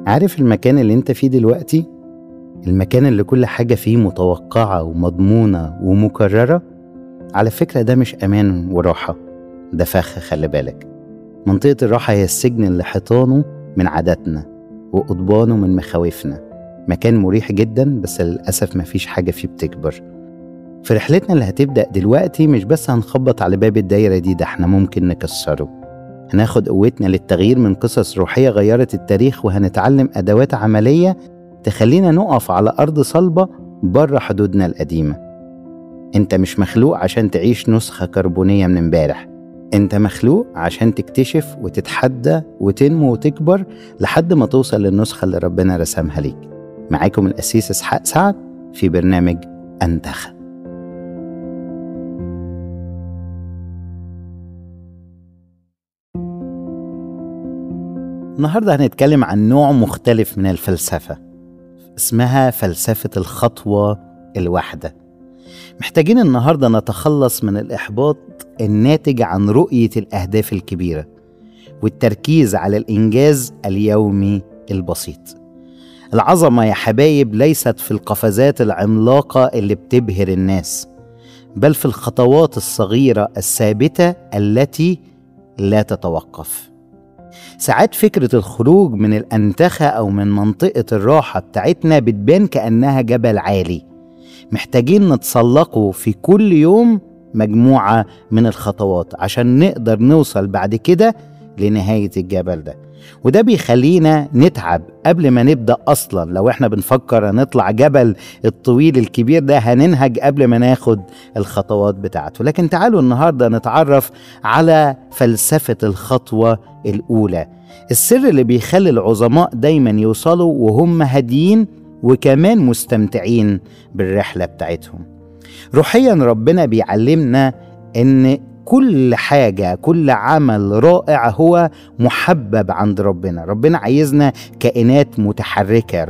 عارف المكان اللي انت فيه دلوقتي المكان اللي كل حاجة فيه متوقعة ومضمونة ومكررة على فكرة ده مش أمان وراحة ده فخ خلي بالك منطقة الراحة هي السجن اللي حيطانه من عاداتنا وقضبانه من مخاوفنا مكان مريح جدا بس للأسف مفيش حاجة فيه بتكبر في رحلتنا اللي هتبدأ دلوقتي مش بس هنخبط على باب الدايرة دي ده احنا ممكن نكسره هناخد قوتنا للتغيير من قصص روحية غيرت التاريخ وهنتعلم أدوات عملية تخلينا نقف على أرض صلبة بره حدودنا القديمة انت مش مخلوق عشان تعيش نسخة كربونية من امبارح انت مخلوق عشان تكتشف وتتحدى وتنمو وتكبر لحد ما توصل للنسخة اللي ربنا رسمها ليك معاكم الأسيس إسحاق سعد في برنامج أنتخب النهارده هنتكلم عن نوع مختلف من الفلسفة اسمها فلسفة الخطوة الواحدة محتاجين النهارده نتخلص من الإحباط الناتج عن رؤية الأهداف الكبيرة والتركيز على الإنجاز اليومي البسيط العظمة يا حبايب ليست في القفزات العملاقة اللي بتبهر الناس بل في الخطوات الصغيرة الثابتة التي لا تتوقف ساعات فكرة الخروج من الأنتخة أو من منطقة الراحة بتاعتنا بتبان كأنها جبل عالي محتاجين نتسلقه في كل يوم مجموعة من الخطوات عشان نقدر نوصل بعد كده لنهاية الجبل ده وده بيخلينا نتعب قبل ما نبدأ أصلا لو احنا بنفكر نطلع جبل الطويل الكبير ده هننهج قبل ما ناخد الخطوات بتاعته لكن تعالوا النهاردة نتعرف على فلسفة الخطوة الأولى السر اللي بيخلي العظماء دايما يوصلوا وهم هاديين وكمان مستمتعين بالرحلة بتاعتهم روحيا ربنا بيعلمنا ان كل حاجة كل عمل رائع هو محبب عند ربنا ربنا عايزنا كائنات متحركة